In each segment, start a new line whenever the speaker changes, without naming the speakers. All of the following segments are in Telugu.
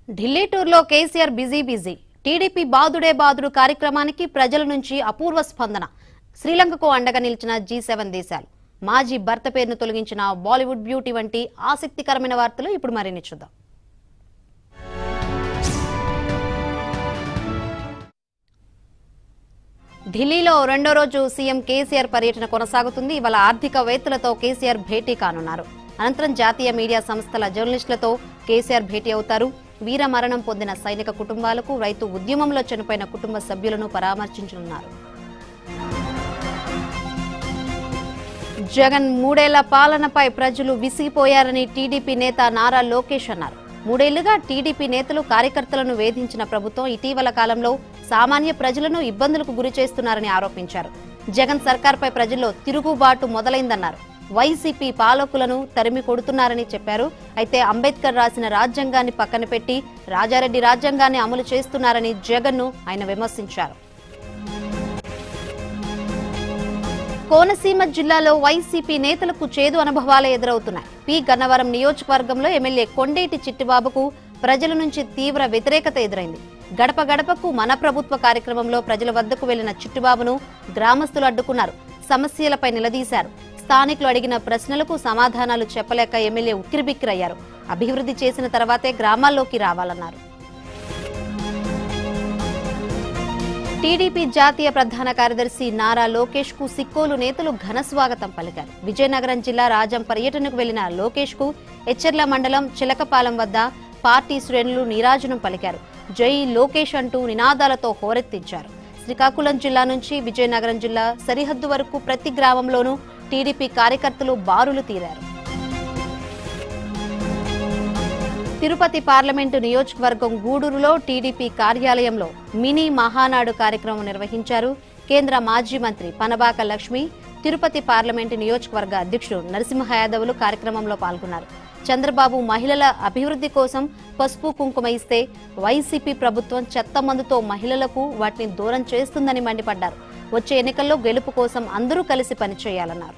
ఢిల్లీ టూర్లో కేసీఆర్ బిజీ బిజీ టీడీపీ బాదుడే బాదుడు కార్యక్రమానికి ప్రజల నుంచి అపూర్వ స్పందన శ్రీలంకకు అండగా నిలిచిన జీ సెవెన్ దేశాలు మాజీ భర్త పేరును తొలగించిన బాలీవుడ్ బ్యూటీ వంటి ఆసక్తికరమైన వార్తలు ఇప్పుడు మరిన్ని చూద్దాం ఢిల్లీలో రెండో రోజు సీఎం కేసీఆర్ పర్యటన కొనసాగుతుంది ఇవాళ ఆర్థికవేత్తలతో కేసీఆర్ భేటీ కానున్నారు అనంతరం జాతీయ మీడియా సంస్థల జర్నలిస్టులతో కేసీఆర్ భేటీ అవుతారు వీర మరణం పొందిన సైనిక కుటుంబాలకు రైతు ఉద్యమంలో చనిపోయిన కుటుంబ సభ్యులను పరామర్శించనున్నారు జగన్ మూడేళ్ల పాలనపై ప్రజలు విసిగిపోయారని టీడీపీ నేత నారా లోకేష్ అన్నారు మూడేళ్లుగా టీడీపీ నేతలు కార్యకర్తలను వేధించిన ప్రభుత్వం ఇటీవల కాలంలో సామాన్య ప్రజలను ఇబ్బందులకు గురి చేస్తున్నారని ఆరోపించారు జగన్ సర్కార్పై ప్రజల్లో తిరుగుబాటు మొదలైందన్నారు వైసీపీ పాలకులను తరిమి కొడుతున్నారని చెప్పారు అయితే అంబేద్కర్ రాసిన రాజ్యాంగాన్ని పక్కన పెట్టి రాజారెడ్డి రాజ్యాంగాన్ని అమలు చేస్తున్నారని జగన్ను ఆయన విమర్శించారు కోనసీమ జిల్లాలో వైసీపీ నేతలకు చేదు అనుభవాలే ఎదురవుతున్నాయి పి గన్నవరం నియోజకవర్గంలో ఎమ్మెల్యే కొండేటి చిట్టిబాబుకు ప్రజల నుంచి తీవ్ర వ్యతిరేకత ఎదురైంది గడప గడపకు మన ప్రభుత్వ కార్యక్రమంలో ప్రజల వద్దకు వెళ్లిన చిట్టిబాబును గ్రామస్తులు అడ్డుకున్నారు సమస్యలపై నిలదీశారు స్థానికులు అడిగిన ప్రశ్నలకు సమాధానాలు చెప్పలేక ఎమ్మెల్యే ఉక్కిరిబిక్కిరయ్యారు అభివృద్ధి చేసిన తర్వాతే గ్రామాల్లోకి రావాలన్నారు టీడీపీ జాతీయ ప్రధాన కార్యదర్శి నారా లోకేష్ కు సిక్కోలు నేతలు ఘన స్వాగతం పలికారు విజయనగరం జిల్లా రాజం పర్యటనకు వెళ్లిన లోకేష్ కు ఎచ్చెర్ల మండలం చిలకపాలెం వద్ద పార్టీ శ్రేణులు నీరాజనం పలికారు జై లోకేష్ అంటూ నినాదాలతో హోరెత్తించారు శ్రీకాకుళం జిల్లా నుంచి విజయనగరం జిల్లా సరిహద్దు వరకు ప్రతి గ్రామంలోనూ టీడీపీ కార్యకర్తలు బారులు తీరారు తిరుపతి పార్లమెంటు నియోజకవర్గం గూడూరులో టీడీపీ కార్యాలయంలో మినీ మహానాడు కార్యక్రమం నిర్వహించారు కేంద్ర మాజీ మంత్రి పనబాక లక్ష్మి తిరుపతి పార్లమెంటు నియోజకవర్గ అధ్యక్షుడు నరసింహ యాదవ్లు కార్యక్రమంలో పాల్గొన్నారు చంద్రబాబు మహిళల అభివృద్ధి కోసం పసుపు కుంకుమ ఇస్తే వైసీపీ ప్రభుత్వం చెత్త మందుతో మహిళలకు వాటిని దూరం చేస్తుందని మండిపడ్డారు వచ్చే ఎన్నికల్లో గెలుపు కోసం అందరూ కలిసి పనిచేయాలన్నారు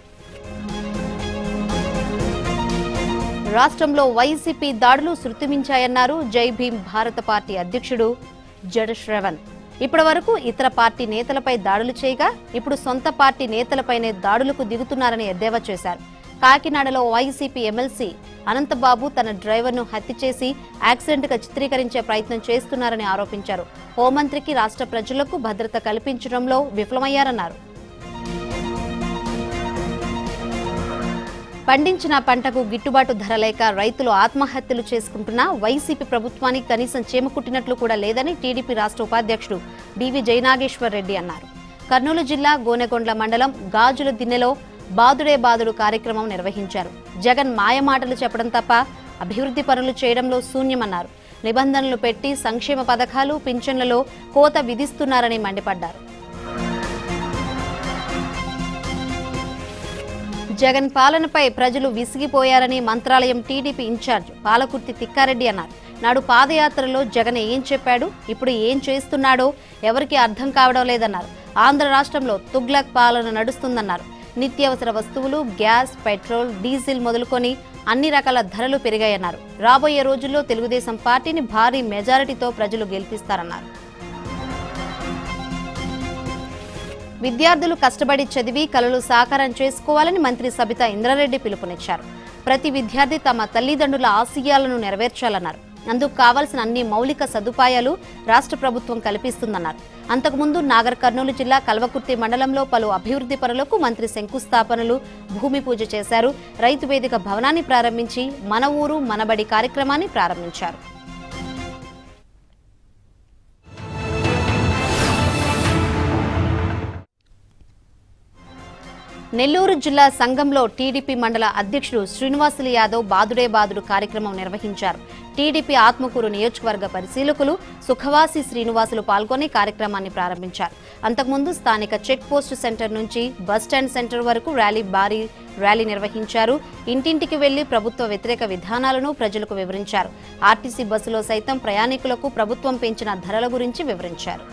రాష్ట్రంలో వైసీపీ దాడులు శృతిమించాయన్నారు జై భీమ్ భారత పార్టీ అధ్యక్షుడు జడ శ్రవణ్ ఇప్పటి వరకు ఇతర పార్టీ నేతలపై దాడులు చేయగా ఇప్పుడు సొంత పార్టీ నేతలపైనే దాడులకు దిగుతున్నారని ఎద్దేవా చేశారు కాకినాడలో వైసీపీ ఎమ్మెల్సీ అనంతబాబు తన డ్రైవర్ను హత్య చేసి యాక్సిడెంట్ గా చిత్రీకరించే ప్రయత్నం చేస్తున్నారని ఆరోపించారు హోంమంత్రికి రాష్ట్ర ప్రజలకు భద్రత కల్పించడంలో విఫలమయ్యారన్నారు పండించిన పంటకు గిట్టుబాటు ధర లేక రైతులు ఆత్మహత్యలు చేసుకుంటున్నా వైసీపీ ప్రభుత్వానికి కనీసం చేమకుట్టినట్లు కూడా లేదని టీడీపీ రాష్ట్ర ఉపాధ్యక్షుడు డివి జయనాగేశ్వర్ రెడ్డి అన్నారు కర్నూలు జిల్లా గోనెగొండ్ల మండలం గాజుల దిన్నెలో బాదుడే బాదుడు కార్యక్రమం నిర్వహించారు జగన్ మాయమాటలు చెప్పడం తప్ప అభివృద్ధి పనులు చేయడంలో శూన్యమన్నారు నిబంధనలు పెట్టి సంక్షేమ పథకాలు పింఛన్లలో కోత విధిస్తున్నారని మండిపడ్డారు జగన్ పాలనపై ప్రజలు విసిగిపోయారని మంత్రాలయం టీడీపీ ఇన్ఛార్జ్ పాలకుర్తి తిక్కారెడ్డి అన్నారు నాడు పాదయాత్రలో జగన్ ఏం చెప్పాడు ఇప్పుడు ఏం చేస్తున్నాడో ఎవరికి అర్థం కావడం లేదన్నారు ఆంధ్ర రాష్ట్రంలో తుగ్లక్ పాలన నడుస్తుందన్నారు నిత్యావసర వస్తువులు గ్యాస్ పెట్రోల్ డీజిల్ మొదలుకొని అన్ని రకాల ధరలు పెరిగాయన్నారు రాబోయే రోజుల్లో తెలుగుదేశం పార్టీని భారీ మెజారిటీతో ప్రజలు గెలిపిస్తారన్నారు విద్యార్థులు కష్టపడి చదివి కలలు సాకారం చేసుకోవాలని మంత్రి సబితా ఇంద్రారెడ్డి పిలుపునిచ్చారు ప్రతి విద్యార్థి తమ తల్లిదండ్రుల ఆశయాలను నెరవేర్చాలన్నారు అందుకు కావాల్సిన అన్ని మౌలిక సదుపాయాలు రాష్ట్ర ప్రభుత్వం కల్పిస్తుందన్నారు అంతకుముందు నాగర్ కర్నూలు జిల్లా కల్వకుర్తి మండలంలో పలు అభివృద్ధి పనులకు మంత్రి శంకుస్థాపనలు భూమి పూజ చేశారు రైతు వేదిక భవనాన్ని ప్రారంభించి మన ఊరు మనబడి కార్యక్రమాన్ని ప్రారంభించారు నెల్లూరు జిల్లా సంఘంలో టీడీపీ మండల అధ్యక్షుడు శ్రీనివాసులు యాదవ్ బాదుడే బాదుడు కార్యక్రమం నిర్వహించారు టీడీపీ ఆత్మకూరు నియోజకవర్గ పరిశీలకులు సుఖవాసి శ్రీనివాసులు పాల్గొని కార్యక్రమాన్ని ప్రారంభించారు అంతకుముందు స్థానిక చెక్ పోస్ట్ సెంటర్ నుంచి బస్టాండ్ సెంటర్ వరకు ర్యాలీ భారీ ర్యాలీ నిర్వహించారు ఇంటింటికి వెళ్లి ప్రభుత్వ వ్యతిరేక విధానాలను ప్రజలకు వివరించారు ఆర్టీసీ బస్సులో సైతం ప్రయాణికులకు ప్రభుత్వం పెంచిన ధరల గురించి వివరించారు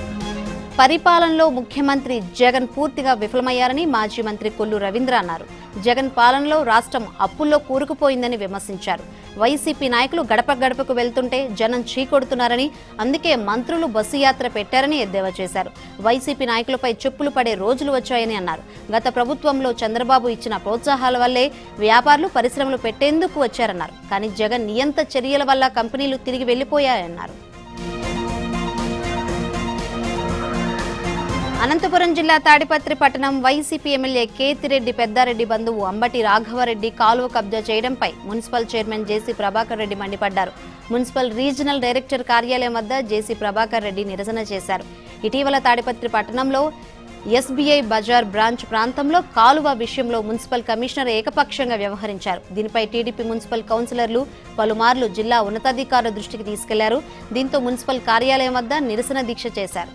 పరిపాలనలో ముఖ్యమంత్రి జగన్ పూర్తిగా విఫలమయ్యారని మాజీ మంత్రి కొల్లు రవీంద్ర అన్నారు జగన్ పాలనలో రాష్ట్రం అప్పుల్లో కూరుకుపోయిందని విమర్శించారు వైసీపీ నాయకులు గడప గడపకు వెళ్తుంటే జనం చీకొడుతున్నారని అందుకే మంత్రులు బస్సు యాత్ర పెట్టారని ఎద్దేవా చేశారు వైసీపీ నాయకులపై చెప్పులు పడే రోజులు వచ్చాయని అన్నారు గత ప్రభుత్వంలో చంద్రబాబు ఇచ్చిన ప్రోత్సాహాల వల్లే వ్యాపారులు పరిశ్రమలు పెట్టేందుకు వచ్చారన్నారు కానీ జగన్ నియంత చర్యల వల్ల కంపెనీలు తిరిగి వెళ్లిపోయాయన్నారు అనంతపురం జిల్లా తాడిపత్రి పట్టణం వైసీపీ ఎమ్మెల్యే కేతిరెడ్డి పెద్దారెడ్డి బంధువు అంబటి రాఘవరెడ్డి కాలువ కబ్జా చేయడంపై municipal chairman JC Prabhakar Reddy మండిపడ్డారు మున్సిపల్ రీజనల్ డైరెక్టర్ కార్యాలయం వద్ద జేసీ ప్రభాకర్ రెడ్డి నిరసన చేశారు ఇటీవల తాడిపత్రి పట్టణంలో ఎస్బీఐ బజార్ బ్రాంచ్ ప్రాంతంలో కాలువ విషయంలో మున్సిపల్ కమిషనర్ ఏకపక్షంగా వ్యవహరించారు దీనిపై టీడీపీ మున్సిపల్ కౌన్సిలర్లు పలుమార్లు జిల్లా ఉన్నతాధికారుల దృష్టికి తీసుకెళ్లారు దీంతో మున్సిపల్ కార్యాలయం వద్ద నిరసన దీక్ష చేశారు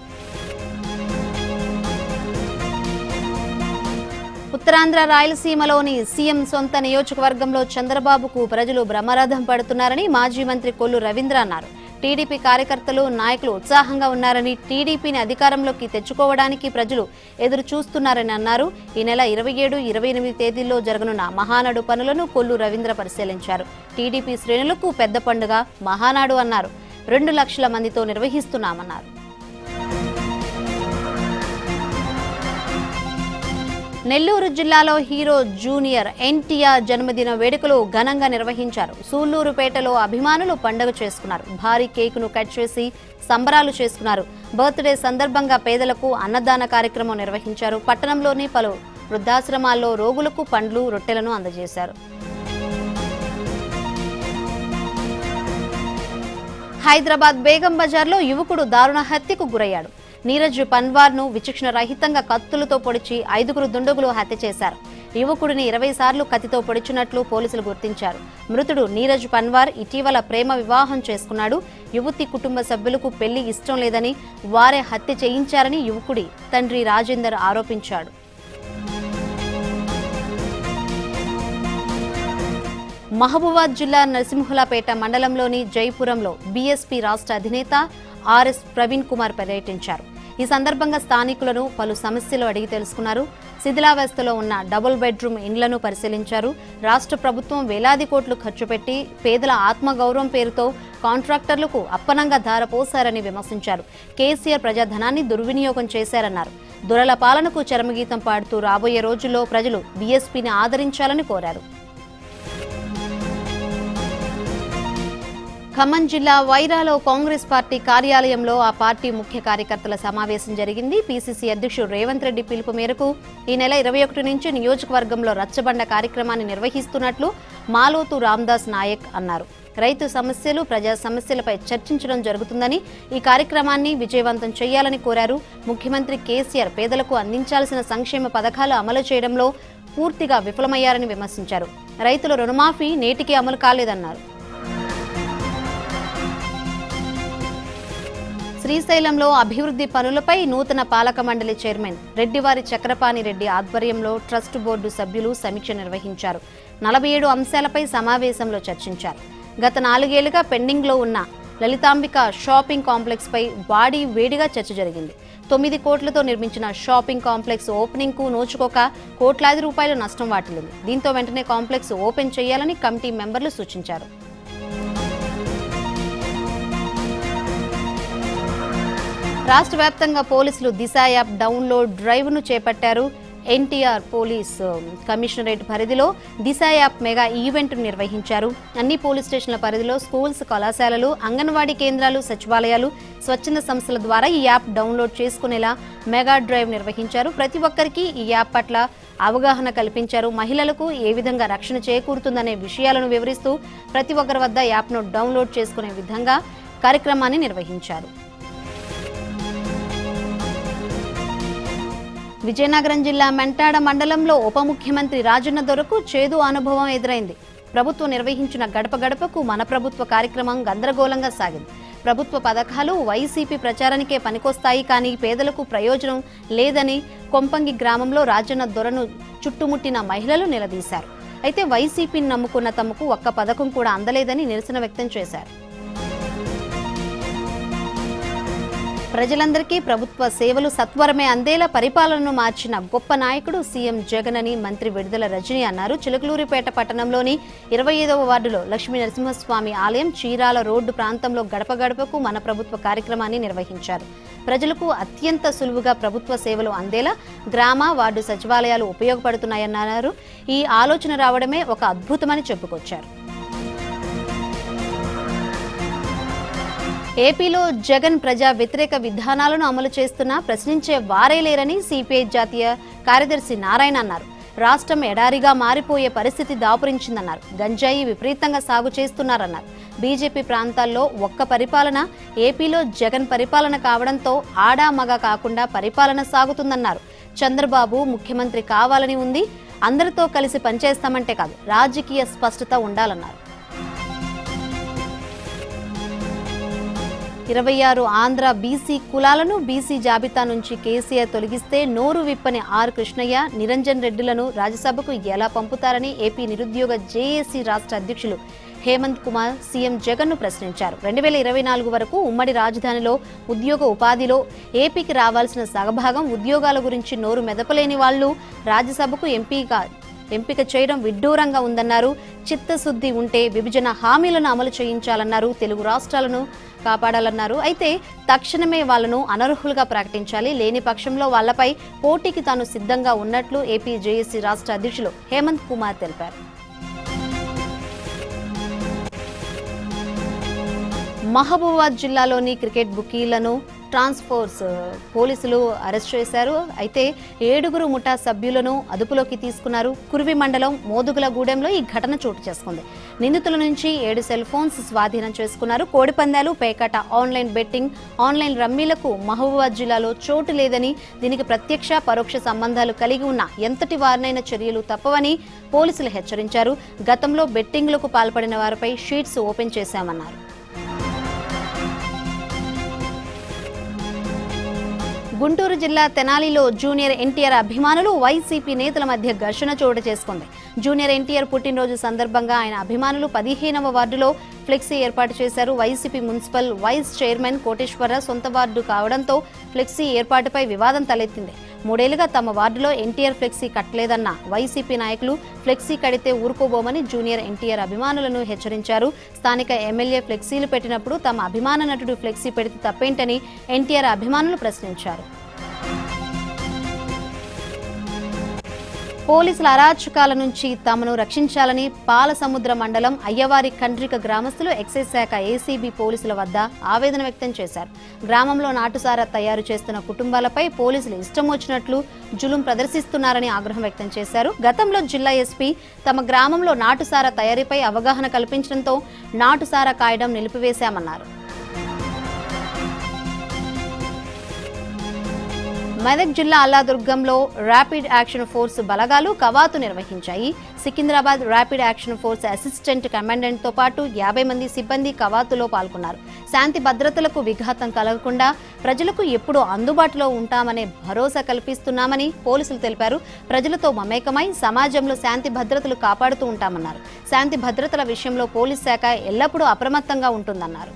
ఉత్తరాంధ్ర రాయలసీమలోని సీఎం సొంత నియోజకవర్గంలో చంద్రబాబుకు ప్రజలు బ్రహ్మరథం పడుతున్నారని మాజీ మంత్రి కొల్లు రవీంద్ర అన్నారు టీడీపీ కార్యకర్తలు నాయకులు ఉత్సాహంగా ఉన్నారని టీడీపీని అధికారంలోకి తెచ్చుకోవడానికి ప్రజలు ఎదురు చూస్తున్నారని అన్నారు ఈ నెల ఇరవై ఏడు ఇరవై ఎనిమిది తేదీల్లో జరగనున్న మహానాడు పనులను కొల్లు రవీంద్ర పరిశీలించారు టీడీపీ శ్రేణులకు పెద్ద పండుగ మహానాడు అన్నారు రెండు లక్షల మందితో నిర్వహిస్తున్నామన్నారు నెల్లూరు జిల్లాలో హీరో జూనియర్ ఎన్టీఆర్ జన్మదిన వేడుకలు ఘనంగా నిర్వహించారు సూళ్లూరుపేటలో అభిమానులు పండుగ చేసుకున్నారు భారీ కేకును కట్ చేసి సంబరాలు చేసుకున్నారు బర్త్డే సందర్భంగా పేదలకు అన్నదాన కార్యక్రమం నిర్వహించారు పట్టణంలోని పలు వృద్ధాశ్రమాల్లో రోగులకు పండ్లు రొట్టెలను అందజేశారు హైదరాబాద్ బేగం బజార్లో యువకుడు దారుణ హత్యకు గురయ్యాడు నీరజ్ పన్వార్ ను విచక్షణ రహితంగా కత్తులతో పొడిచి ఐదుగురు దుండగులు హత్య చేశారు యువకుడిని ఇరవై సార్లు కత్తితో పొడిచినట్లు పోలీసులు గుర్తించారు మృతుడు నీరజ్ పన్వార్ ఇటీవల ప్రేమ వివాహం చేసుకున్నాడు యువతి కుటుంబ సభ్యులకు పెళ్లి ఇష్టం లేదని వారే హత్య చేయించారని యువకుడి తండ్రి రాజేందర్ ఆరోపించాడు మహబూబాద్ జిల్లా నరసింహులపేట మండలంలోని జైపురంలో బీఎస్పీ రాష్ట్ర అధినేత ఆర్ఎస్ ప్రవీణ్ కుమార్ పర్యటించారు ఈ సందర్భంగా స్థానికులను పలు సమస్యలు అడిగి తెలుసుకున్నారు శిథిలావస్థలో ఉన్న డబుల్ బెడ్రూమ్ ఇండ్లను పరిశీలించారు రాష్ట్ర ప్రభుత్వం వేలాది కోట్లు ఖర్చు పెట్టి పేదల ఆత్మగౌరవం పేరుతో కాంట్రాక్టర్లకు అప్పనంగా ధారపోశారని విమర్శించారు కేసీఆర్ ప్రజాధనాన్ని దుర్వినియోగం చేశారన్నారు దొరల పాలనకు చరమగీతం పాడుతూ రాబోయే రోజుల్లో ప్రజలు బీఎస్పీని ఆదరించాలని కోరారు ఖమ్మం జిల్లా వైరాలో కాంగ్రెస్ పార్టీ కార్యాలయంలో ఆ పార్టీ ముఖ్య కార్యకర్తల సమావేశం జరిగింది పీసీసీ అధ్యక్షుడు రేవంత్ రెడ్డి పిలుపు మేరకు ఈ నెల ఇరవై ఒకటి నుంచి నియోజకవర్గంలో రచ్చబండ కార్యక్రమాన్ని నిర్వహిస్తున్నట్లు మాలోతు రామ్దాస్ నాయక్ అన్నారు రైతు సమస్యలు ప్రజా సమస్యలపై చర్చించడం జరుగుతుందని ఈ కార్యక్రమాన్ని విజయవంతం చేయాలని కోరారు ముఖ్యమంత్రి కేసీఆర్ పేదలకు అందించాల్సిన సంక్షేమ పథకాలు అమలు చేయడంలో పూర్తిగా విఫలమయ్యారని విమర్శించారు రైతుల రుణమాఫీ నేటికి అమలు కాలేదన్నారు శ్రీశైలంలో అభివృద్ధి పనులపై నూతన పాలక మండలి చైర్మన్ రెడ్డివారి చక్రపాణి రెడ్డి ఆధ్వర్యంలో ట్రస్ట్ బోర్డు సభ్యులు సమీక్ష నిర్వహించారు నలభై ఏడు అంశాలపై సమావేశంలో చర్చించారు గత నాలుగేళ్లుగా పెండింగ్లో ఉన్న లలితాంబిక షాపింగ్ కాంప్లెక్స్ పై వాడి వేడిగా చర్చ జరిగింది తొమ్మిది కోట్లతో నిర్మించిన షాపింగ్ కాంప్లెక్స్ ఓపెనింగ్ కు నోచుకోక కోట్లాది రూపాయల నష్టం వాటిల్లింది దీంతో వెంటనే కాంప్లెక్స్ ఓపెన్ చేయాలని కమిటీ మెంబర్లు సూచించారు రాష్ట్ర వ్యాప్తంగా పోలీసులు దిశ యాప్ డౌన్లోడ్ డ్రైవ్ను చేపట్టారు ఎన్టీఆర్ పోలీస్ కమిషనరేట్ పరిధిలో దిశ యాప్ మెగా ఈవెంట్ నిర్వహించారు అన్ని పోలీస్ స్టేషన్ల పరిధిలో స్కూల్స్ కళాశాలలు అంగన్వాడీ కేంద్రాలు సచివాలయాలు స్వచ్ఛంద సంస్థల ద్వారా ఈ యాప్ డౌన్లోడ్ చేసుకునేలా మెగా డ్రైవ్ నిర్వహించారు ప్రతి ఒక్కరికి ఈ యాప్ పట్ల అవగాహన కల్పించారు మహిళలకు ఏ విధంగా రక్షణ చేకూరుతుందనే విషయాలను వివరిస్తూ ప్రతి ఒక్కరి వద్ద యాప్ను డౌన్లోడ్ చేసుకునే విధంగా కార్యక్రమాన్ని నిర్వహించారు విజయనగరం జిల్లా మెంటాడ మండలంలో ఉప ముఖ్యమంత్రి రాజన్న దొరకు చేదు అనుభవం ఎదురైంది ప్రభుత్వం నిర్వహించిన గడప గడపకు మన ప్రభుత్వ కార్యక్రమం గందరగోళంగా సాగింది ప్రభుత్వ పథకాలు వైసీపీ ప్రచారానికే పనికొస్తాయి కానీ పేదలకు ప్రయోజనం లేదని కొంపంగి గ్రామంలో రాజన్న దొరను చుట్టుముట్టిన మహిళలు నిలదీశారు అయితే వైసీపీని నమ్ముకున్న తమకు ఒక్క పథకం కూడా అందలేదని నిరసన వ్యక్తం చేశారు ప్రజలందరికీ ప్రభుత్వ సేవలు సత్వరమే అందేలా పరిపాలనను మార్చిన గొప్ప నాయకుడు సీఎం జగన్ అని మంత్రి విడుదల రజని అన్నారు చిలకలూరిపేట పట్టణంలోని ఇరవై ఐదవ వార్డులో లక్ష్మీ నరసింహస్వామి ఆలయం చీరాల రోడ్డు ప్రాంతంలో గడప గడపకు మన ప్రభుత్వ కార్యక్రమాన్ని నిర్వహించారు ప్రజలకు అత్యంత సులువుగా ప్రభుత్వ సేవలు అందేలా గ్రామ వార్డు సచివాలయాలు ఉపయోగపడుతున్నాయన్నారు ఈ ఆలోచన రావడమే ఒక అద్భుతమని చెప్పుకొచ్చారు ఏపీలో జగన్ ప్రజా వ్యతిరేక విధానాలను అమలు చేస్తున్నా ప్రశ్నించే వారే లేరని సిపిఐ జాతీయ కార్యదర్శి నారాయణ అన్నారు రాష్ట్రం ఎడారిగా మారిపోయే పరిస్థితి దాపురించిందన్నారు గంజాయి విపరీతంగా సాగు చేస్తున్నారన్నారు బీజేపీ ప్రాంతాల్లో ఒక్క పరిపాలన ఏపీలో జగన్ పరిపాలన కావడంతో ఆడా మగ కాకుండా పరిపాలన సాగుతుందన్నారు చంద్రబాబు ముఖ్యమంత్రి కావాలని ఉంది అందరితో కలిసి పనిచేస్తామంటే కాదు రాజకీయ స్పష్టత ఉండాలన్నారు ఇరవై ఆరు ఆంధ్ర బీసీ కులాలను బీసీ జాబితా నుంచి కేసీఆర్ తొలగిస్తే నోరు విప్పని ఆర్ కృష్ణయ్య నిరంజన్ రెడ్డిలను రాజ్యసభకు ఎలా పంపుతారని ఏపీ నిరుద్యోగ జేఏసీ రాష్ట్ర అధ్యక్షులు హేమంత్ కుమార్ సీఎం జగన్ను ప్రశ్నించారు రెండు వేల ఇరవై నాలుగు వరకు ఉమ్మడి రాజధానిలో ఉద్యోగ ఉపాధిలో ఏపీకి రావాల్సిన సగభాగం ఉద్యోగాల గురించి నోరు మెదపలేని వాళ్లు రాజ్యసభకు ఎంపీగా ఎంపిక చేయడం విడ్డూరంగా ఉందన్నారు చిత్తశుద్ధి ఉంటే విభజన హామీలను అమలు చేయించాలన్నారు తెలుగు రాష్ట్రాలను కాపాడాలన్నారు అయితే తక్షణమే వాళ్లను అనర్హులుగా ప్రకటించాలి లేని పక్షంలో వాళ్లపై పోటీకి తాను సిద్ధంగా ఉన్నట్లు ఏపీ జేఏసీ రాష్ట్ర అధ్యక్షులు హేమంత్ కుమార్ తెలిపారు మహబూబాబాద్ జిల్లాలోని క్రికెట్ బుకీలను ట్రాన్స్ఫోర్స్ పోలీసులు అరెస్ట్ చేశారు అయితే ఏడుగురు ముఠా సభ్యులను అదుపులోకి తీసుకున్నారు కురివి మండలం మోదుగులగూడెంలో ఈ ఘటన చోటు చేసుకుంది నిందితుల నుంచి ఏడు సెల్ ఫోన్స్ స్వాధీనం చేసుకున్నారు కోడిపందాలు పేకాట ఆన్లైన్ బెట్టింగ్ ఆన్లైన్ రమ్మీలకు మహబూబాబాద్ జిల్లాలో చోటు లేదని దీనికి ప్రత్యక్ష పరోక్ష సంబంధాలు కలిగి ఉన్న ఎంతటి వారినైనా చర్యలు తప్పవని పోలీసులు హెచ్చరించారు గతంలో బెట్టింగ్లకు పాల్పడిన వారిపై షీట్స్ ఓపెన్ చేశామన్నారు గుంటూరు జిల్లా తెనాలిలో జూనియర్ ఎన్టీఆర్ అభిమానులు వైసీపీ నేతల మధ్య ఘర్షణ చోటు చేసుకుంది జూనియర్ ఎన్టీఆర్ పుట్టినరోజు సందర్భంగా ఆయన అభిమానులు పదిహేనవ వార్డులో ఫ్లెక్సీ ఏర్పాటు చేశారు YCP municipal vice chairman Koteswara సొంత వార్డు కావడంతో ఫ్లెక్సీ ఏర్పాటుపై వివాదం తలెత్తింది మూడేళ్లుగా తమ వార్డులో ఎన్టీఆర్ ఫ్లెక్సీ కట్టలేదన్న వైసీపీ నాయకులు ఫ్లెక్సీ కడితే ఊరుకోబోమని జూనియర్ ఎన్టీఆర్ అభిమానులను హెచ్చరించారు స్థానిక ఎమ్మెల్యే ఫ్లెక్సీలు పెట్టినప్పుడు తమ అభిమాన నటుడు ఫ్లెక్సీ పెడితే తప్పేంటని ఎన్టీఆర్ అభిమానులు ప్రశ్నించారు పోలీసుల అరాచకాల నుంచి తమను రక్షించాలని పాలసముద్ర మండలం అయ్యవారి కండ్రిక గ్రామస్తులు ఎక్సైజ్ శాఖ ఏసీబీ పోలీసుల వద్ద ఆవేదన వ్యక్తం చేశారు గ్రామంలో నాటుసారా తయారు చేస్తున్న కుటుంబాలపై పోలీసులు ఇష్టం వచ్చినట్లు జులుం ప్రదర్శిస్తున్నారని ఆగ్రహం వ్యక్తం చేశారు గతంలో జిల్లా ఎస్పీ తమ గ్రామంలో నాటుసారా తయారీపై అవగాహన కల్పించడంతో నాటుసారా కాయడం నిలిపివేశామన్నారు మెదక్ జిల్లా అల్లాదుర్గంలో ర్యాపిడ్ యాక్షన్ ఫోర్స్ బలగాలు కవాతు నిర్వహించాయి Secunderabad rapid action force assistant commandant తో పాటు యాభై మంది సిబ్బంది కవాతులో పాల్గొన్నారు శాంతి భద్రతలకు విఘాతం కలగకుండా ప్రజలకు ఎప్పుడూ అందుబాటులో ఉంటామనే భరోసా కల్పిస్తున్నామని పోలీసులు తెలిపారు ప్రజలతో మమేకమై సమాజంలో శాంతి భద్రతలు కాపాడుతూ ఉంటామన్నారు శాంతి భద్రతల విషయంలో పోలీస్ శాఖ ఎల్లప్పుడూ అప్రమత్తంగా ఉంటుందన్నారు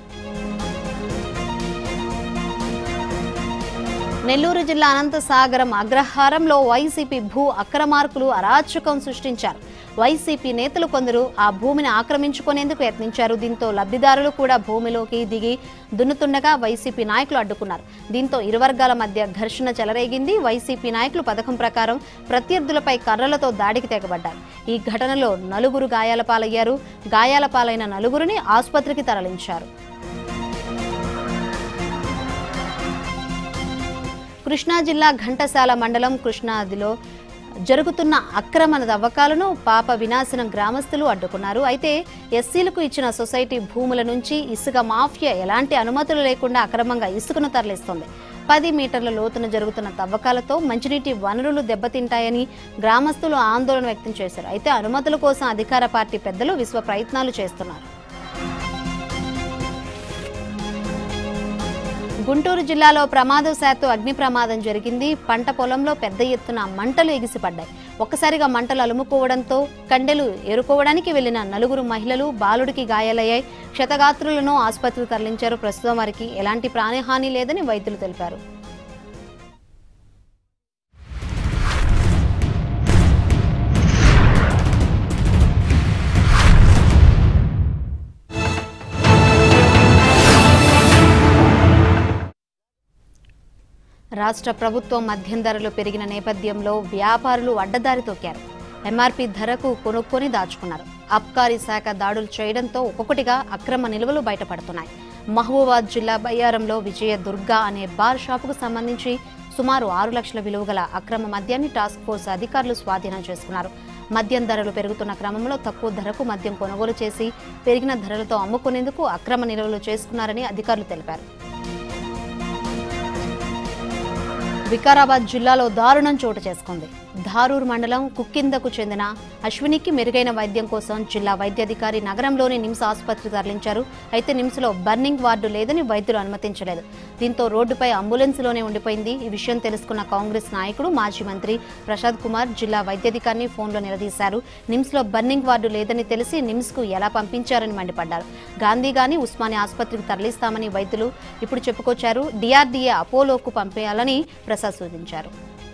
నెల్లూరు జిల్లా అనంతసాగరం అగ్రహారంలో వైసీపీ భూ అక్రమార్కులు అరాచకం సృష్టించారు వైసీపీ నేతలు కొందరు ఆ భూమిని ఆక్రమించుకునేందుకు యత్నించారు దీంతో లబ్ధిదారులు కూడా భూమిలోకి దిగి దున్నుతుండగా వైసీపీ నాయకులు అడ్డుకున్నారు దీంతో ఇరు వర్గాల మధ్య ఘర్షణ చెలరేగింది వైసీపీ నాయకులు పథకం ప్రకారం ప్రత్యర్థులపై కర్రలతో దాడికి తెగబడ్డారు ఈ ఘటనలో నలుగురు గాయాల పాలయ్యారు గాయాల పాలైన నలుగురిని ఆసుపత్రికి తరలించారు కృష్ణా జిల్లా ఘంటసాల మండలం కృష్ణాదిలో జరుగుతున్న అక్రమ తవ్వకాలను పాప వినాశనం గ్రామస్తులు అడ్డుకున్నారు అయితే ఎస్సీలకు ఇచ్చిన సొసైటీ భూముల నుంచి ఇసుక మాఫియా ఎలాంటి అనుమతులు లేకుండా అక్రమంగా ఇసుకను తరలిస్తోంది పది మీటర్ల లోతున జరుగుతున్న తవ్వకాలతో మంచినీటి వనరులు దెబ్బతింటాయని గ్రామస్తులు ఆందోళన వ్యక్తం చేశారు అయితే అనుమతుల కోసం అధికార పార్టీ పెద్దలు విశ్వ ప్రయత్నాలు చేస్తున్నారు గుంటూరు జిల్లాలో ప్రమాదవశాత్తు అగ్ని ప్రమాదం జరిగింది పంట పొలంలో పెద్ద ఎత్తున మంటలు ఎగిసిపడ్డాయి ఒక్కసారిగా మంటలు అలుముకోవడంతో కండెలు ఏరుకోవడానికి వెళ్లిన నలుగురు మహిళలు బాలుడికి గాయాలయ్యాయి క్షతగాత్రులను ఆసుపత్రికి తరలించారు ప్రస్తుతం వారికి ఎలాంటి ప్రాణహాని లేదని వైద్యులు తెలిపారు రాష్ట్ర ప్రభుత్వం మద్యం ధరలు పెరిగిన నేపథ్యంలో వ్యాపారులు అడ్డదారి తొక్కారు ఎంఆర్పీ ధరకు కొనుక్కొని దాచుకున్నారు అబ్కారీ శాఖ దాడులు చేయడంతో ఒక్కొక్కటిగా అక్రమ నిల్వలు బయటపడుతున్నాయి మహబూబాద్ జిల్లా బయ్యారంలో విజయ దుర్గా అనే బార్ షాపుకు సంబంధించి సుమారు ఆరు లక్షల విలువ గల అక్రమ మద్యాన్ని టాస్క్ ఫోర్స్ అధికారులు స్వాధీనం చేసుకున్నారు మద్యం ధరలు పెరుగుతున్న క్రమంలో తక్కువ ధరకు మద్యం కొనుగోలు చేసి పెరిగిన ధరలతో అమ్ముకునేందుకు అక్రమ నిల్వలు చేసుకున్నారని అధికారులు తెలిపారు వికారాబాద్ జిల్లాలో దారుణం చోటు చేసుకుంది ధారూర్ మండలం కుక్కిందకు చెందిన అశ్వినికి మెరుగైన వైద్యం కోసం జిల్లా వైద్యాధికారి నగరంలోని నిమ్స్ ఆసుపత్రి తరలించారు అయితే నిమ్స్లో బర్నింగ్ వార్డు లేదని వైద్యులు అనుమతించలేదు దీంతో రోడ్డుపై అంబులెన్స్లోనే ఉండిపోయింది ఈ విషయం తెలుసుకున్న కాంగ్రెస్ నాయకుడు మాజీ మంత్రి ప్రసాద్ కుమార్ జిల్లా వైద్యాధికారిని ఫోన్లో నిలదీశారు నిమ్స్లో బర్నింగ్ వార్డు లేదని తెలిసి నిమ్స్కు ఎలా పంపించారని మండిపడ్డారు గాంధీ గాని ఉస్మానియా ఆసుపత్రికి తరలిస్తామని వైద్యులు ఇప్పుడు చెప్పుకొచ్చారు డిఆర్డీఏ అపోలోకు పంపేయాలని ప్రసాద్ సూచించారు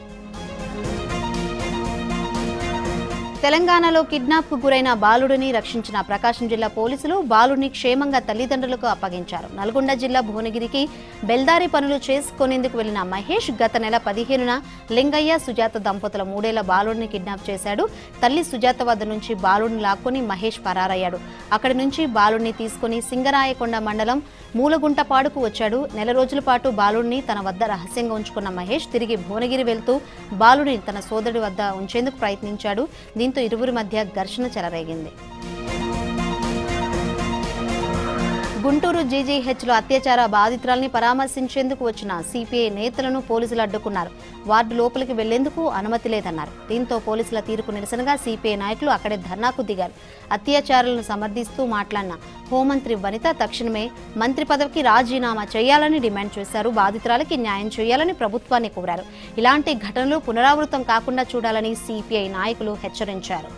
తెలంగాణలో కిడ్నాప్కు గురైన బాలుడిని రక్షించిన ప్రకాశం జిల్లా పోలీసులు బాలుడిని క్షేమంగా తల్లిదండ్రులకు అప్పగించారు నల్గొండ జిల్లా భువనగిరికి బెల్దారి పనులు చేసుకునేందుకు వెళ్లిన మహేష్ గత నెల పదిహేనున లింగయ్య సుజాత దంపతుల మూడేళ్ల బాలుడిని కిడ్నాప్ చేశాడు తల్లి సుజాత వద్ద నుంచి బాలుడిని లాక్కొని మహేష్ పరారయ్యాడు అక్కడి నుంచి బాలుడిని తీసుకుని సింగరాయకొండ మండలం మూలగుంటపాడుకు వచ్చాడు నెల రోజుల పాటు బాలుడిని తన వద్ద రహస్యంగా ఉంచుకున్న మహేష్ తిరిగి భువనగిరి వెళ్తూ బాలుడిని తన సోదరుడి వద్ద ఉంచేందుకు ప్రయత్నించాడు దీంతో ఇరువురి మధ్య ఘర్షణ చెలరేగింది గుంటూరు జీజీహెచ్లో అత్యాచార బాధితురాల్ని పరామర్శించేందుకు వచ్చిన సిపిఐ నేతలను పోలీసులు అడ్డుకున్నారు వార్డు లోపలికి వెళ్లేందుకు అనుమతి లేదన్నారు దీంతో పోలీసుల తీరుకు నిరసనగా సిపిఐ నాయకులు అక్కడే ధర్నాకు దిగారు అత్యాచారాలను సమర్థిస్తూ మాట్లాడిన హోంమంత్రి వనిత తక్షణమే మంత్రి పదవికి రాజీనామా చేయాలని డిమాండ్ చేశారు బాధితురాలకి న్యాయం చేయాలని ప్రభుత్వాన్ని కోరారు ఇలాంటి ఘటనలు పునరావృతం కాకుండా చూడాలని సిపిఐ నాయకులు హెచ్చరించారు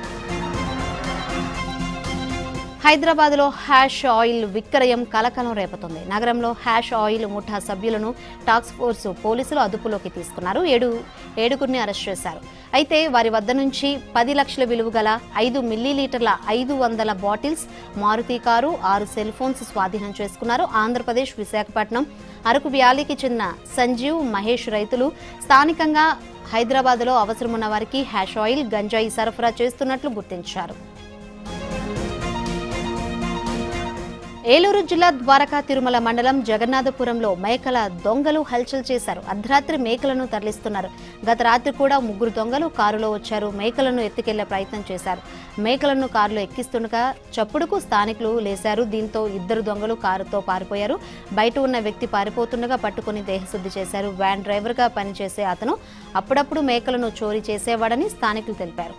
హైదరాబాద్ లో హ్యాష్ ఆయిల్ విక్రయం కలకలం రేపుతుంది నగరంలో హ్యాష్ ఆయిల్ ముఠా సభ్యులను టాస్క్ ఫోర్స్ పోలీసులు అదుపులోకి తీసుకున్నారు ఏడు ఏడుగురిని అరెస్ట్ చేశారు అయితే వారి వద్ద నుంచి పది లక్షల విలువ గల ఐదు మిల్లీలీటర్ల ఐదు వందల బాటిల్స్ మారుతి కారు ఆరు సెల్ ఫోన్స్ స్వాధీనం చేసుకున్నారు ఆంధ్రప్రదేశ్ విశాఖపట్నం అరకు వ్యాలీకి చెందిన సంజీవ్ మహేష్ రైతులు స్థానికంగా హైదరాబాద్లో అవసరమున్న వారికి హ్యాష్ ఆయిల్ గంజాయి సరఫరా చేస్తున్నట్లు గుర్తించారు ఏలూరు జిల్లా ద్వారకా తిరుమల మండలం జగన్నాథపురంలో మేకల దొంగలు హల్చల్ చేశారు అర్ధరాత్రి మేకలను తరలిస్తున్నారు గత రాత్రి కూడా ముగ్గురు దొంగలు కారులో వచ్చారు మేకలను ఎత్తుకెళ్లే ప్రయత్నం చేశారు మేకలను కారులో ఎక్కిస్తుండగా చప్పుడుకు స్థానికులు లేశారు దీంతో ఇద్దరు దొంగలు కారుతో పారిపోయారు బయట ఉన్న వ్యక్తి పారిపోతుండగా పట్టుకుని దేహశుద్ధి చేశారు వ్యాన్ డ్రైవర్గా పనిచేసే అతను అప్పుడప్పుడు మేకలను చోరీ చేసేవాడని స్థానికులు తెలిపారు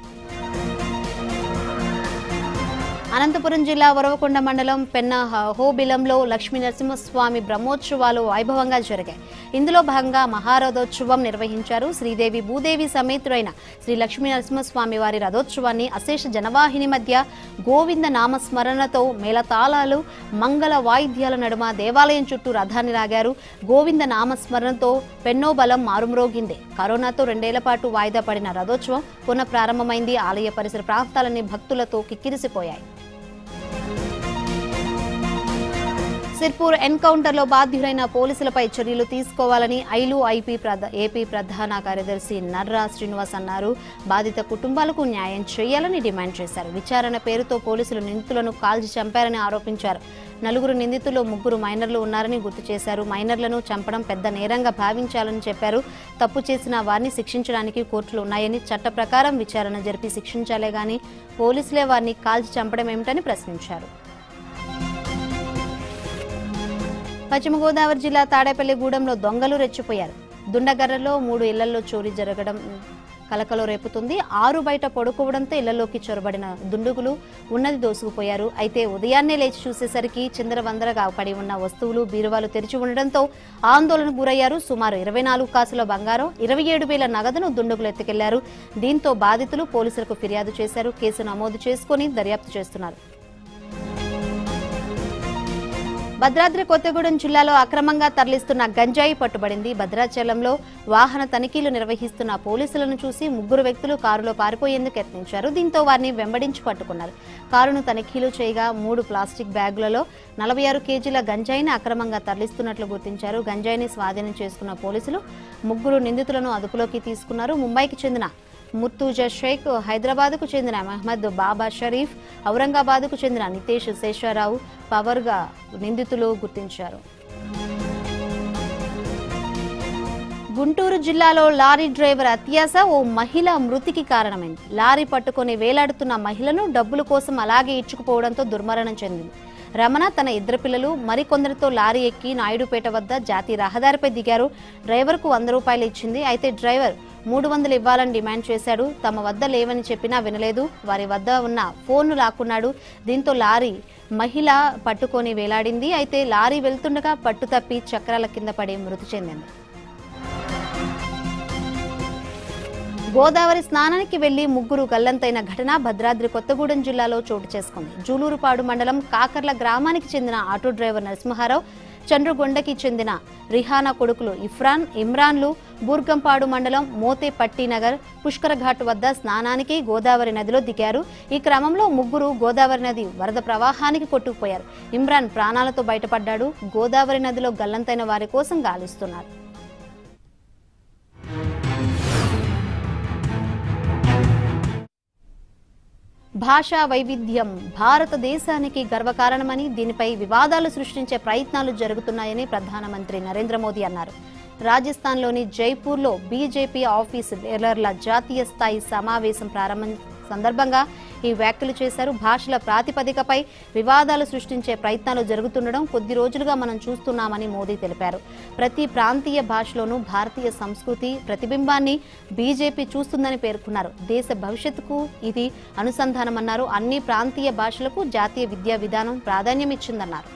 అనంతపురం జిల్లా వరవకొండ మండలం పెన్న హోబిలంలో లక్ష్మీ నరసింహస్వామి బ్రహ్మోత్సవాలు వైభవంగా జరిగాయి ఇందులో భాగంగా మహారథోత్సవం నిర్వహించారు శ్రీదేవి భూదేవి సమేతుడైన శ్రీ లక్ష్మీ నరసింహస్వామి వారి రథోత్సవాన్ని అశేష జనవాహిని మధ్య గోవింద నామస్మరణతో మేళతాళాలు మంగళ వాయిద్యాల నడుమ దేవాలయం చుట్టూ రథాన్ని లాగారు గోవింద నామస్మరణతో పెన్నోబలం మారుమ్రోగింది కరోనాతో రెండేళ్ల పాటు వాయిదా పడిన రథోత్సవం పునః ప్రారంభమైంది ఆలయ పరిసర ప్రాంతాలన్నీ భక్తులతో కిక్కిరిసిపోయాయి సిర్పూర్ ఎన్కౌంటర్లో బాధ్యులైన పోలీసులపై చర్యలు తీసుకోవాలని ఐలు ఐపీ ప్రధ ఏపీ ప్రధాన కార్యదర్శి నర్రా శ్రీనివాస్ అన్నారు బాధిత కుటుంబాలకు న్యాయం చేయాలని డిమాండ్ చేశారు విచారణ పేరుతో పోలీసులు నిందితులను కాల్చి చంపారని ఆరోపించారు నలుగురు నిందితులు ముగ్గురు మైనర్లు ఉన్నారని గుర్తు చేశారు మైనర్లను చంపడం పెద్ద నేరంగా భావించాలని చెప్పారు తప్పు చేసిన వారిని శిక్షించడానికి కోర్టులు ఉన్నాయని చట్ట ప్రకారం విచారణ జరిపి శిక్షించాలే గాని పోలీసులే వారిని కాల్చి చంపడం ఏమిటని ప్రశ్నించారు పశ్చిమ గోదావరి జిల్లా తాడేపల్లిగూడెంలో దొంగలు రెచ్చిపోయారు దుండగర్రలో మూడు ఇళ్లలో చోరీ జరగడం కలకలో రేపుతుంది ఆరు బయట పడుకోవడంతో ఇళ్లలోకి చొరబడిన దుండుగులు ఉన్నది దోసుకుపోయారు అయితే ఉదయాన్నే లేచి చూసేసరికి చిందరవందరగా పడి ఉన్న వస్తువులు బీరువాలు తెరిచి ఉండడంతో ఆందోళనకు గురయ్యారు సుమారు ఇరవై నాలుగు కాసుల బంగారం ఇరవై ఏడు వేల నగదును దుండుగులు ఎత్తుకెళ్లారు దీంతో బాధితులు పోలీసులకు ఫిర్యాదు చేశారు కేసు నమోదు చేసుకుని దర్యాప్తు చేస్తున్నారు భద్రాద్రి కొత్తగూడెం జిల్లాలో అక్రమంగా తరలిస్తున్న గంజాయి పట్టుబడింది భద్రాచలంలో వాహన తనిఖీలు నిర్వహిస్తున్న పోలీసులను చూసి ముగ్గురు వ్యక్తులు కారులో పారిపోయేందుకు యత్నించారు దీంతో వారిని వెంబడించి పట్టుకున్నారు కారును తనిఖీలు చేయగా మూడు ప్లాస్టిక్ బ్యాగులలో నలభై ఆరు కేజీల గంజాయిని అక్రమంగా తరలిస్తున్నట్లు గుర్తించారు గంజాయిని స్వాధీనం చేసుకున్న పోలీసులు ముగ్గురు నిందితులను అదుపులోకి తీసుకున్నారు ముంబైకి చెందిన ముర్తూజా షేక్ హైదరాబాద్కు చెందిన మహమ్మద్ బాబా షరీఫ్ ఔరంగాబాద్కు చెందిన నితేష్ శేషారావు పవర్గా నిందితులు గుర్తించారు గుంటూరు జిల్లాలో లారీ డ్రైవర్ అత్యాస ఓ మహిళ మృతికి కారణమైంది లారీ పట్టుకొని వేలాడుతున్న మహిళను డబ్బుల కోసం అలాగే ఇచ్చుకుపోవడంతో దుర్మరణం చెందింది రమణ తన ఇద్దరు పిల్లలు మరికొందరితో లారీ ఎక్కి నాయుడుపేట వద్ద జాతీయ రహదారిపై దిగారు డ్రైవర్కు వంద రూపాయలు ఇచ్చింది అయితే డ్రైవర్ మూడు వందలు ఇవ్వాలని డిమాండ్ చేశాడు తమ వద్ద లేవని చెప్పినా వినలేదు వారి వద్ద ఉన్న ఫోన్ను లాక్కున్నాడు దీంతో లారీ మహిళ పట్టుకొని వేలాడింది అయితే లారీ వెళ్తుండగా పట్టు తప్పి చక్రాల కింద పడి మృతి చెందింది గోదావరి స్నానానికి వెళ్లి ముగ్గురు గల్లంతైన ఘటన భద్రాద్రి కొత్తగూడెం జిల్లాలో చోటు చేసుకుంది జూలూరుపాడు మండలం కాకర్ల గ్రామానికి చెందిన ఆటో డ్రైవర్ నరసింహారావు చంద్రగొండకి చెందిన రిహానా కొడుకులు ఇఫ్రాన్ ఇమ్రాన్లు బూర్గంపాడు మండలం మోతే పట్టినగర్ పుష్కర ఘాట్ వద్ద స్నానానికి గోదావరి నదిలో దిగారు ఈ క్రమంలో ముగ్గురు గోదావరి నది వరద ప్రవాహానికి కొట్టుకుపోయారు ఇమ్రాన్ ప్రాణాలతో బయటపడ్డాడు గోదావరి నదిలో గల్లంతైన వారి కోసం గాలిస్తున్నారు భాషా వైవిధ్యం భారతదేశానికి గర్వకారణమని దీనిపై వివాదాలు సృష్టించే ప్రయత్నాలు జరుగుతున్నాయని ప్రధానమంత్రి నరేంద్ర మోదీ అన్నారు రాజస్థాన్లోని జైపూర్లో బీజేపీ ఆఫీస్ బేరర్ల జాతీయ స్థాయి సమావేశం ప్రారంభం సందర్భంగా ఈ వ్యాఖ్యలు చేశారు భాషల ప్రాతిపదికపై వివాదాలు సృష్టించే ప్రయత్నాలు జరుగుతుండడం కొద్ది రోజులుగా మనం చూస్తున్నామని మోదీ తెలిపారు ప్రతి ప్రాంతీయ భాషలోనూ భారతీయ సంస్కృతి ప్రతిబింబాన్ని బీజేపీ చూస్తుందని పేర్కొన్నారు దేశ భవిష్యత్తుకు ఇది అనుసంధానమన్నారు అన్ని ప్రాంతీయ భాషలకు జాతీయ విద్యా విధానం ప్రాధాన్యం ఇచ్చిందన్నారు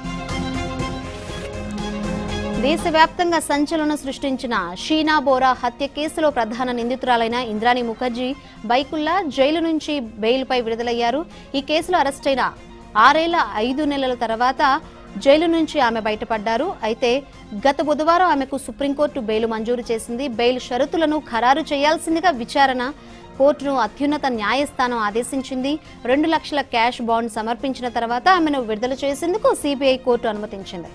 దేశవ్యాప్తంగా సంచలనం సృష్టించిన షీనా బోరా హత్య కేసులో ప్రధాన నిందితురాలైన ఇంద్రాణి ముఖర్జీ బైకుల్లా జైలు నుంచి బెయిల్పై విడుదలయ్యారు ఈ కేసులో అరెస్టైన ఆరేళ్ల ఐదు నెలల తర్వాత జైలు నుంచి ఆమె బయటపడ్డారు అయితే గత బుధవారం ఆమెకు సుప్రీంకోర్టు బెయిల్ మంజూరు చేసింది బెయిల్ షరతులను ఖరారు చేయాల్సిందిగా విచారణ కోర్టును అత్యున్నత న్యాయస్థానం ఆదేశించింది రెండు లక్షల క్యాష్ బాండ్ సమర్పించిన తర్వాత ఆమెను విడుదల చేసేందుకు సిబిఐ కోర్టు అనుమతించింది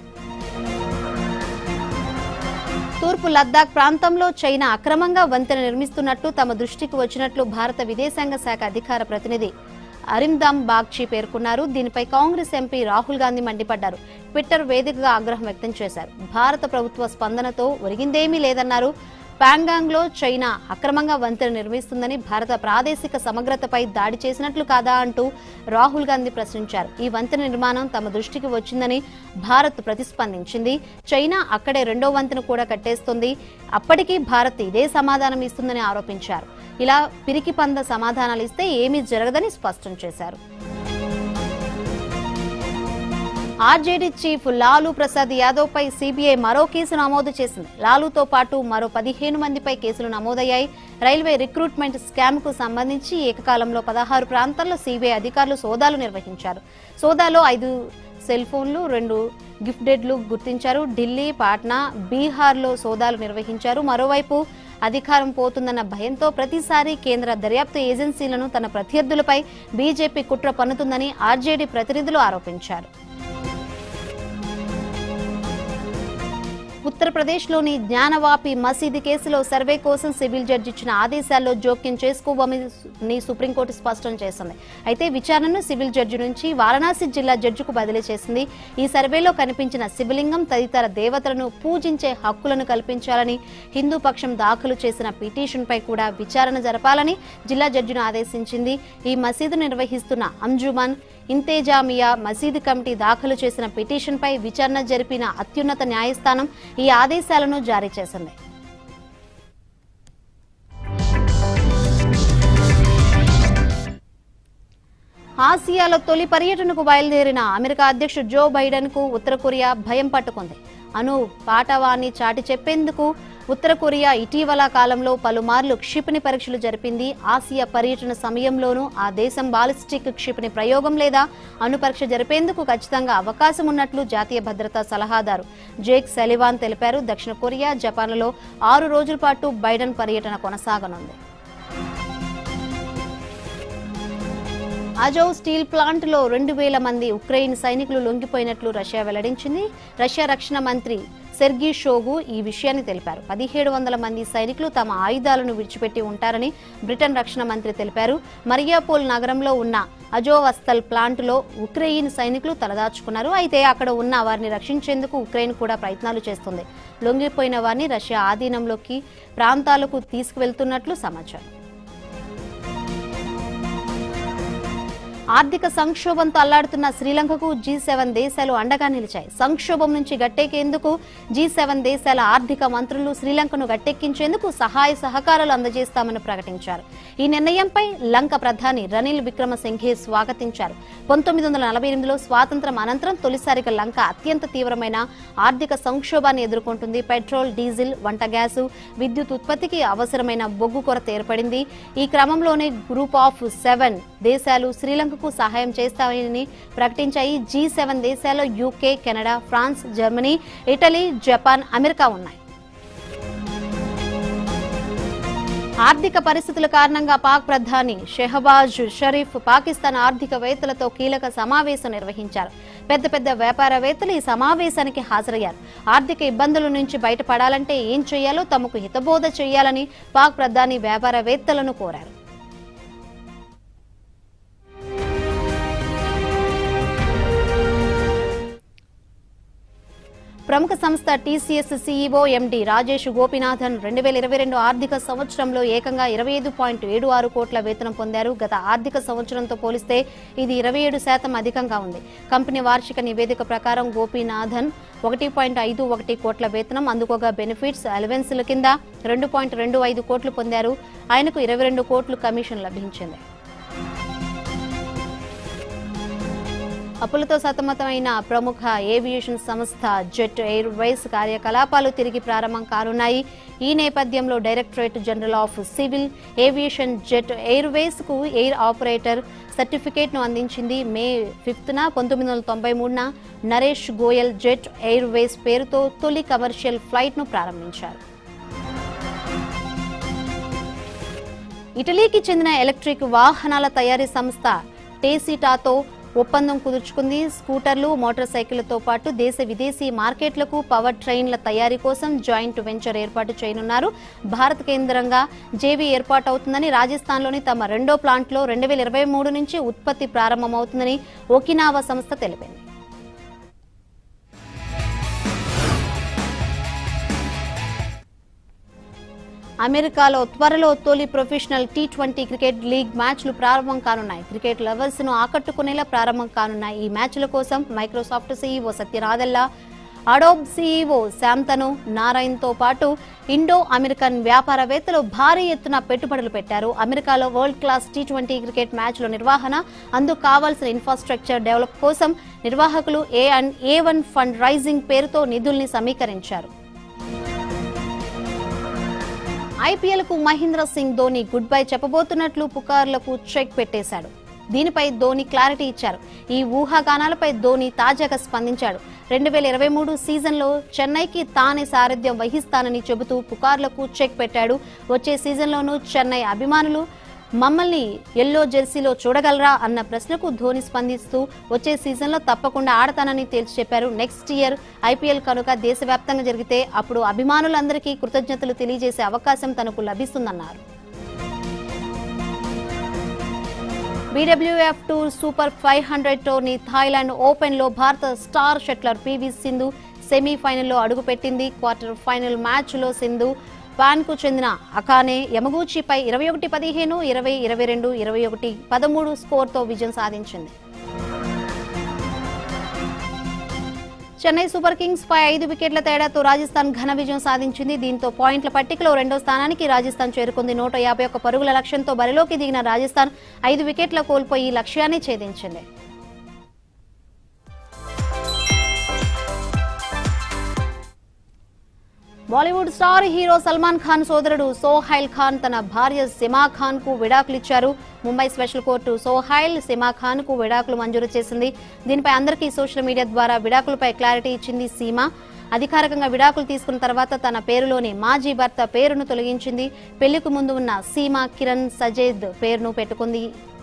తూర్పు లద్దాఖ్ ప్రాంతంలో చైనా అక్రమంగా వంతెన నిర్మిస్తున్నట్లు తమ దృష్టికి వచ్చినట్లు భారత విదేశాంగ శాఖ అధికార ప్రతినిధి అరిందామ్ బాగ్చి పేర్కొన్నారు దీనిపై కాంగ్రెస్ ఎంపీ రాహుల్ గాంధీ మండిపడ్డారు ట్విట్టర్ వేదికగా ఆగ్రహం వ్యక్తం చేశారు భారత ప్రభుత్వ స్పందనతో ఒరిగిందేమీ లేదన్నారు ప్యాంగాంగ్ లో చైనా అక్రమంగా వంతెన నిర్మిస్తుందని భారత ప్రాదేశిక సమగ్రతపై దాడి చేసినట్లు కాదా అంటూ రాహుల్ గాంధీ ప్రశ్నించారు ఈ వంతెన నిర్మాణం తమ దృష్టికి వచ్చిందని భారత్ ప్రతిస్పందించింది చైనా అక్కడే రెండో వంతెన కూడా కట్టేస్తుంది అప్పటికీ భారత్ ఇదే సమాధానం ఇస్తుందని ఆరోపించారు ఇలా పిరికి పంద సమాధానాలు ఇస్తే ఏమీ జరగదని స్పష్టం చేశారు ఆర్జేడీ చీఫ్ లాలూ ప్రసాద్ యాదవ్ పై సిబిఐ మరో కేసు నమోదు చేసింది లాలూతో పాటు మరో పదిహేను మందిపై కేసులు నమోదయ్యాయి రైల్వే రిక్రూట్మెంట్ స్కామ్ కు సంబంధించి ఏకకాలంలో పదహారు ప్రాంతాల్లో సిబిఐ అధికారులు సోదాలు నిర్వహించారు సోదాలో ఐదు సెల్ ఫోన్లు రెండు గిఫ్టెడ్లు గుర్తించారు ఢిల్లీ పాట్నా బీహార్లో సోదాలు నిర్వహించారు మరోవైపు అధికారం పోతుందన్న భయంతో ప్రతిసారి కేంద్ర దర్యాప్తు ఏజెన్సీలను తన ప్రత్యర్థులపై బీజేపీ కుట్ర పన్నుతుందని ఆర్జేడీ ప్రతినిధులు ఆరోపించారు ఉత్తరప్రదేశ్లోని జ్ఞానవాపి మసీదు కేసులో సర్వే కోసం సివిల్ జడ్జి ఇచ్చిన ఆదేశాల్లో జోక్యం చేసుకోవని సుప్రీంకోర్టు స్పష్టం చేసింది అయితే విచారణను సివిల్ జడ్జి నుంచి వారణాసి జిల్లా జడ్జికు బదిలీ చేసింది ఈ సర్వేలో కనిపించిన శివలింగం తదితర దేవతలను పూజించే హక్కులను కల్పించాలని హిందూ పక్షం దాఖలు చేసిన పిటిషన్పై కూడా విచారణ జరపాలని జిల్లా జడ్జిను ఆదేశించింది ఈ మసీదు నిర్వహిస్తున్న అంజుమన్ ఇంతేజామియా మసీదు కమిటీ దాఖలు చేసిన పిటిషన్పై విచారణ జరిపిన అత్యున్నత న్యాయస్థానం ఈ ఆదేశాలను జారీ చేసింది ఆసియాలో తొలి పర్యటనకు బయలుదేరిన అమెరికా అధ్యక్షుడు జో బైడెన్ కు ఉత్తర కొరియా భయం పట్టుకుంది అను పాటవాన్ని చాటి చెప్పేందుకు ఉత్తర కొరియా ఇటీవల కాలంలో పలుమార్లు క్షిపణి పరీక్షలు జరిపింది ఆసియా పర్యటన సమయంలోనూ ఆ దేశం బాలిస్టిక్ క్షిపణి ప్రయోగం లేదా అణు పరీక్ష జరిపేందుకు ఖచ్చితంగా అవకాశం ఉన్నట్లు జాతీయ భద్రతా సలహాదారు జేక్ సెలివాన్ తెలిపారు దక్షిణ కొరియా జపాన్లలో ఆరు రోజుల పాటు బైడెన్ పర్యటన కొనసాగనుంది అజోవ్ స్టీల్ ప్లాంట్లో రెండు వేల మంది ఉక్రెయిన్ సైనికులు లొంగిపోయినట్లు రష్యా వెల్లడించింది రష్యా రక్షణ మంత్రి సెర్గీ షోగు ఈ విషయాన్ని తెలిపారు పదిహేడు వందల మంది సైనికులు తమ ఆయుధాలను విడిచిపెట్టి ఉంటారని బ్రిటన్ రక్షణ మంత్రి తెలిపారు మరియాపోల్ నగరంలో ఉన్న అజోవస్తల్ ప్లాంట్లో ఉక్రెయిన్ సైనికులు తలదాచుకున్నారు అయితే అక్కడ ఉన్న వారిని రక్షించేందుకు ఉక్రెయిన్ కూడా ప్రయత్నాలు చేస్తుంది లొంగిపోయిన వారిని రష్యా ఆధీనంలోకి ప్రాంతాలకు తీసుకువెళ్తున్నట్లు సమాచారం ఆర్థిక సంక్షోభంతో అల్లాడుతున్న శ్రీలంకకు జీ సెవెన్ దేశాలు అండగా నిలిచాయి సంక్షోభం నుంచి గట్టెక్కేందుకు జీ సెవెన్ దేశాల ఆర్థిక మంత్రులు శ్రీలంకను గట్టెక్కించేందుకు సహాయ సహకారాలు అందజేస్తామని ప్రకటించారు ఈ నిర్ణయంపై లంక ప్రధాని రనిల్ విక్రమసింఘే స్వాగతించారు పంతొమ్మిది వందల నలభై ఎనిమిదిలో స్వాతంత్రం అనంతరం తొలిసారిగా లంక అత్యంత తీవ్రమైన ఆర్థిక సంక్షోభాన్ని ఎదుర్కొంటుంది పెట్రోల్ డీజిల్ వంట గ్యాసు విద్యుత్ ఉత్పత్తికి అవసరమైన బొగ్గు కొరత ఏర్పడింది ఈ క్రమంలోనే గ్రూప్ ఆఫ్ సెవెన్ దేశాలు శ్రీలంకకు సహాయం చేస్తామని ప్రకటించాయి జీ సెవెన్ దేశాల్లో UK Canada France Germany Italy Japan America ఉన్నాయి ఆర్థిక పరిస్థితుల కారణంగా పాక్ ప్రధాని షెహబాజ్ షరీఫ్ పాకిస్తాన్ ఆర్థికవేత్తలతో కీలక సమావేశం నిర్వహించారు పెద్ద పెద్ద వ్యాపారవేత్తలు ఈ సమావేశానికి హాజరయ్యారు ఆర్థిక ఇబ్బందుల నుంచి బయటపడాలంటే ఏం చేయాలో తమకు హితబోధ చేయాలని పాక్ ప్రధాని వ్యాపారవేత్తలను కోరారు ప్రముఖ సంస్థ TCS CEO MD Rajesh Gopinathan రెండు వేల ఇరవై రెండు ఆర్థిక సంవత్సరంలో ఏకంగా ఇరవై ఐదు పాయింట్ ఏడు ఆరు కోట్ల వేతనం పొందారు గత ఆర్థిక సంవత్సరంతో పోలిస్తే ఇది ఇరవై ఏడు శాతం అధికంగా ఉంది కంపెనీ వార్షిక నివేదిక ప్రకారం గోపీనాథన్ ఒకటి పాయింట్ ఐదు ఒకటి కోట్ల వేతనం అందుకోగా బెనిఫిట్స్ అలవెన్స్ల కింద రెండు పాయింట్ రెండు ఐదు కోట్లు పొందారు ఆయనకు ఇరవై రెండు కోట్లు కమిషన్ లభించింది అప్పులతో సతమతమైన ప్రముఖ ఏవియేషన్ సంస్థ జెట్ ఎయిర్వేస్ కార్యకలాపాలు తిరిగి ప్రారంభం కానున్నాయి ఈ నేపథ్యంలో directorate general of civil aviation Jet Airways కు ఎయిర్ ఆపరేటర్ సర్టిఫికేట్ ను అందించింది మే ఫిఫ్త్న పంతొమ్మిది వందల తొంభై మూడున నరేష్ గోయల్ జెట్ ఎయిర్వేస్ పేరుతో తొలి కమర్షియల్ ఫ్లైట్ ను ప్రారంభించారు ఇటలీకి చెందిన ఎలక్ట్రిక్ వాహనాల తయారీ సంస్థ టేసిటాతో ఒప్పందం కుదుర్చుకుంది స్కూటర్లు మోటార్ సైకిళ్లతో పాటు దేశ విదేశీ మార్కెట్లకు పవర్ ట్రైన్ల తయారీ కోసం జాయింట్ వెంచర్ ఏర్పాటు చేయనున్నారు భారత్ కేంద్రంగా జేవీ ఏర్పాటు అవుతుందని రాజస్థాన్లోని తమ రెండో ప్లాంట్లో రెండు వేల ఇరవై మూడు నుంచి ఉత్పత్తి ప్రారంభమవుతుందని ఓకినావా సంస్థ తెలిపింది అమెరికాలో త్వరలో తొలి professional T twenty cricket league మ్యాచ్లు ప్రారంభం కానున్నాయి క్రికెట్ లవర్స్ ను ఆకట్టుకునేలా ప్రారంభం కానున్నాయి ఈ మ్యాచ్ల కోసం Microsoft CEO Satya Nadella Adobe CEO Shantanu నారాయణ్తో పాటు ఇండో అమెరికన్ వ్యాపారవేత్తలు భారీ ఎత్తున పెట్టుబడులు పెట్టారు అమెరికాలో world class T twenty cricket మ్యాచ్ల నిర్వహణ అందుకు కావాల్సిన ఇన్ఫ్రాస్ట్రక్చర్ డెవలప్ కోసం నిర్వాహకులు A and A one fund raising పేరుతో నిధుల్ని సమీకరించారు ఐపీఎల్ కు మహేంద్ర సింగ్ ధోని గుడ్ బై చెప్పబోతున్నట్లు పుకార్లకు చెక్ పెట్టేశాడు దీనిపై ధోని క్లారిటీ ఇచ్చారు ఈ ఊహాగానాలపై ధోని తాజాగా స్పందించాడు రెండు వేల ఇరవై మూడు సీజన్లో చెన్నైకి తానే సారథ్యం వహిస్తానని చెబుతూ పుకార్లకు చెక్ పెట్టాడు వచ్చే సీజన్లోనూ చెన్నై అభిమానులు మమ్మల్ని ఎల్లో జెర్సీలో చూడగలరా అన్న ప్రశ్నకు ధోని స్పందిస్తూ వచ్చే సీజన్లో తప్పకుండా ఆడతానని తేల్చి చెప్పారు నెక్స్ట్ ఇయర్ ఐపీఎల్ కనుక దేశవ్యాప్తంగా జరిగితే అప్పుడు అభిమానులందరికీ కృతజ్ఞతలు తెలియజేసే అవకాశం తనకు లభిస్తుందన్నారు BWF tour super five hundred tourney Thailand open లో భారత స్టార్ షట్లర్ పివి సింధు సెమీఫైనల్లో అడుగుపెట్టింది క్వార్టర్ ఫైనల్ మ్యాచ్ లో సింధు పాన్ కు చెందిన అకానే యమగూచిపై ఇరవై ఒకటి పదిహేను ఇరవై ఇరవై రెండు ఇరవై ఒకటి పదమూడు స్కోర్తో విజయం సాధించింది చెన్నై సూపర్ కింగ్స్ పై ఐదు వికెట్ల తేడాతో రాజస్థాన్ ఘన విజయం సాధించింది దీంతో పాయింట్ల పట్టికలో రెండో స్థానానికి రాజస్థాన్ చేరుకుంది నూట యాభై ఒక్క పరుగుల లక్ష్యంతో బరిలోకి దిగిన రాజస్థాన్ ఐదు వికెట్ల కోల్పోయి ఈ లక్ష్యాన్ని ఛేదించింది Bollywood star hero Salman Khan సోదరుడు సోహైల్ ఖాన్ తన భార్య సిమా ఖాన్ కు విడాకులిచ్చారు ముంబై స్పెషల్ కోర్టు సోహైల్ సిమా ఖాన్ కు విడాకులు మంజూరు చేసింది దీనిపై అందరికీ సోషల్ మీడియా ద్వారా విడాకులపై క్లారిటీ ఇచ్చింది సీమా అధికారికంగా విడాకులు తీసుకున్న తర్వాత తన పేరులోని మాజీ భర్త పేరును తొలగించింది పెళ్లికి ముందు ఉన్న సీమా కిరణ్ సజేద్ పేరును పెట్టుకుంది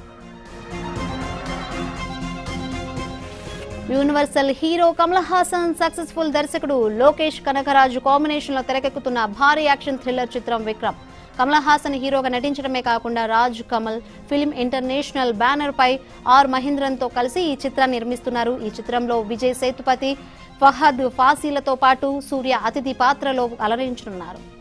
యూనివర్సల్ హీరో కమల్ హాసన్ సక్సెస్ఫుల్ దర్శకుడు లోకేష్ కనకరాజు కాంబినేషన్ లో తెరకెక్కుతున్న భారీ యాక్షన్ థ్రిల్లర్ చిత్రం విక్రమ్ కమల్ హాసన్ హీరోగా నటించడమే కాకుండా Raj Kamal film international banner పై ఆర్ మహేంద్రన్ తో కలిసి ఈ చిత్రాన్ని నిర్మిస్తున్నారు ఈ చిత్రంలో విజయ్ సేతుపతి ఫహద్ ఫాసీలతో పాటు సూర్య అతిథి పాత్రలో అలరించనున్నారు